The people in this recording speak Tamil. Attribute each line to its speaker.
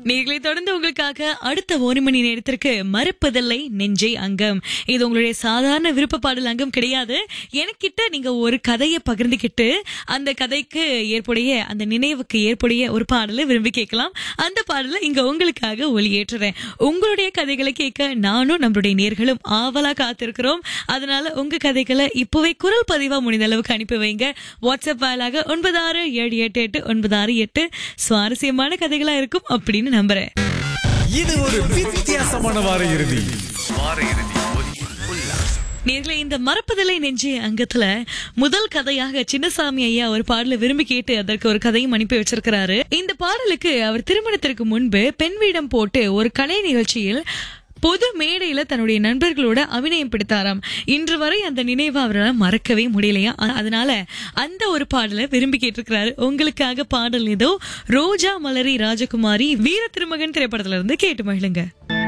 Speaker 1: நீங்களை தொடர்ந்து உங்களுக்காக அடுத்த ஒரு மணி நேரத்திற்கு மறுப்பதில்லை நெஞ்சை அங்கம் இது உங்களுடைய சாதாரண விருப்ப பாடல் அங்கம் கிடையாது எனக்கிட்ட நீங்க ஒரு கதையை பகிர்ந்துக்கிட்டு அந்த கதைக்கு ஏற்புடைய அந்த நினைவுக்கு ஏற்புடைய ஒரு பாடலை விரும்பி கேட்கலாம் அந்த பாடலை இங்க உங்களுக்காக ஒளியேற்றுறேன் உங்களுடைய கதைகளை கேட்க நானும் நம்மளுடைய நேர்களும் ஆவலா காத்திருக்கிறோம் அதனால உங்க கதைகளை இப்பவே குரல் பதிவா முடிந்த அளவுக்கு அனுப்பி வைங்க வாட்ஸ்அப் வாயிலாக ஒன்பது ஆறு ஏழு எட்டு எட்டு ஒன்பது ஆறு எட்டு சுவாரஸ்யமான கதைகளா இருக்கும் அப்படின்னு நம்புறேன்
Speaker 2: இது ஒரு வித்தியாசமான வார இறுதி
Speaker 1: நேர்களை இந்த மறப்பதில்லை நெஞ்சு அங்கத்துல முதல் கதையாக சின்னசாமி ஐயா ஒரு பாடலை விரும்பி கேட்டு அதற்கு ஒரு கதையும் அனுப்பி வச்சிருக்கிறாரு இந்த பாடலுக்கு அவர் திருமணத்திற்கு முன்பு பெண் வீடம் போட்டு ஒரு கலை நிகழ்ச்சியில் பொது மேடையில தன்னுடைய நண்பர்களோட அபிநயம் பிடித்தாராம் இன்று வரை அந்த நினைவை அவரால் மறக்கவே முடியலையா அ- அதனால அந்த ஒரு பாடலை விரும்பி கேட்டிருக்கிறாரு உங்களுக்காக பாடல் ஏதோ ரோஜா மலரி ராஜகுமாரி வீர திருமகன் திரைப்படத்துல இருந்து கேட்டு மகிழுங்க